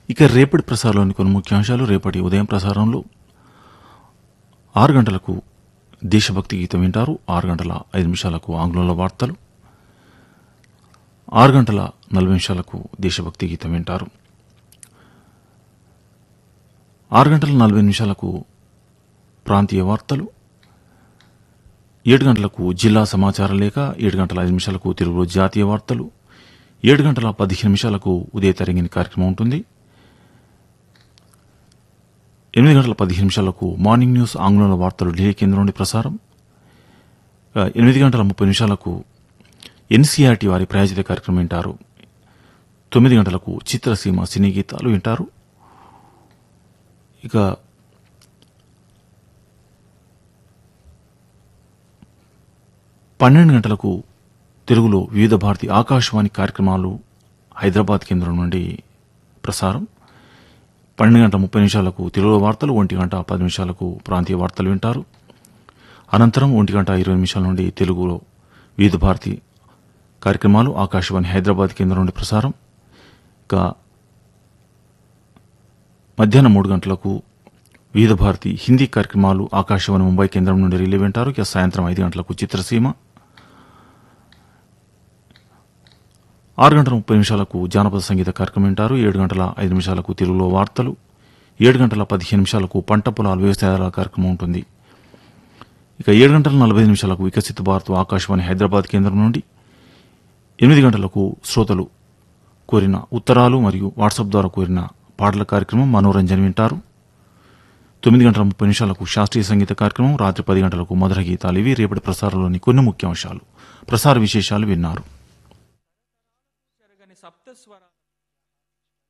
ఇక రేపటి ప్రసారంలోని కొన్ని ముఖ్యాంశాలు రేపటి ఉదయం ప్రసారంలో ఆరు గంటలకు దేశభక్తి గీతం వింటారు ఆరు గంటల ఐదు నిమిషాలకు ఆంగ్లంలో వార్తలు ఆరు గంటల నలభై నిమిషాలకు దేశభక్తి గీతం వింటారు ఆరు గంటల నలభై నిమిషాలకు ప్రాంతీయ వార్తలు ఏడు గంటలకు జిల్లా సమాచార లేఖ ఏడు గంటల ఐదు నిమిషాలకు తెలుగులో జాతీయ వార్తలు ఏడు గంటల పదిహేను నిమిషాలకు ఉదయ తరంగిణి కార్యక్రమం ఉంటుంది ఎనిమిది గంటల పదిహేను నిమిషాలకు మార్నింగ్ న్యూస్ ఆంగ్లంలో వార్తలు ఢిల్లీ కేంద్రం నుండి ప్రసారం ఆ, ఎనిమిది గంటల ముప్పై నిమిషాలకు ఎన్సీఆర్టీ వారి ప్రాయోజిత కార్యక్రమం వింటారు తొమ్మిది గంటలకు చిత్రసీమ సినీ గీతాలు వింటారు ఇక పన్నెండు గంటలకు తెలుగులో వివిధ భారతి ఆకాశవాణి కార్యక్రమాలు హైదరాబాద్ కేంద్రం నుండి ప్రసారం పన్నెండు గంటల ముప్పై నిమిషాలకు తెలుగులో వార్తలు ఒంటి గంట పది నిమిషాలకు ప్రాంతీయ వార్తలు వింటారు అనంతరం ఒంటి గంట ఇరవై నిమిషాల నుండి తెలుగులో వివిధ భారతి కార్యక్రమాలు ఆకాశవాణి హైదరాబాద్ కేంద్రం నుండి ప్రసారం ఇక మధ్యాహ్నం మూడు గంటలకు వివిధ భారతి హిందీ కార్యక్రమాలు ఆకాశవాణి ముంబై కేంద్రం నుండి రిలే వింటారు ఇక సాయంత్రం ఐదు గంటలకు చిత్రసీమ ఆరు గంటల ముప్పై నిమిషాలకు జానపద సంగీత కార్యక్రమం వింటారు ఏడు గంటల ఐదు నిమిషాలకు తెలుగులో వార్తలు ఏడు గంటల పదిహేను నిమిషాలకు పంట పొలాల వ్యవసాయాల కార్యక్రమం ఉంటుంది ఇక ఏడు గంటల నలభై ఐదు నిమిషాలకు వికసిత భారత్ ఆకాశవాణి హైదరాబాద్ కేంద్రం నుండి ఎనిమిది గంటలకు శ్రోతలు కోరిన ఉత్తరాలు మరియు వాట్సాప్ ద్వారా కోరిన పాటల కార్యక్రమం మనోరంజన్ వింటారు తొమ్మిది గంటల ముప్పై నిమిషాలకు శాస్త్రీయ సంగీత కార్యక్రమం రాత్రి పది గంటలకు మధుర గీతాలు ఇవి రేపటి ప్రసారంలోని కొన్ని ముఖ్యాంశాలు ప్రసార విశేషాలు విన్నారు జరగని సప్తస్వరాల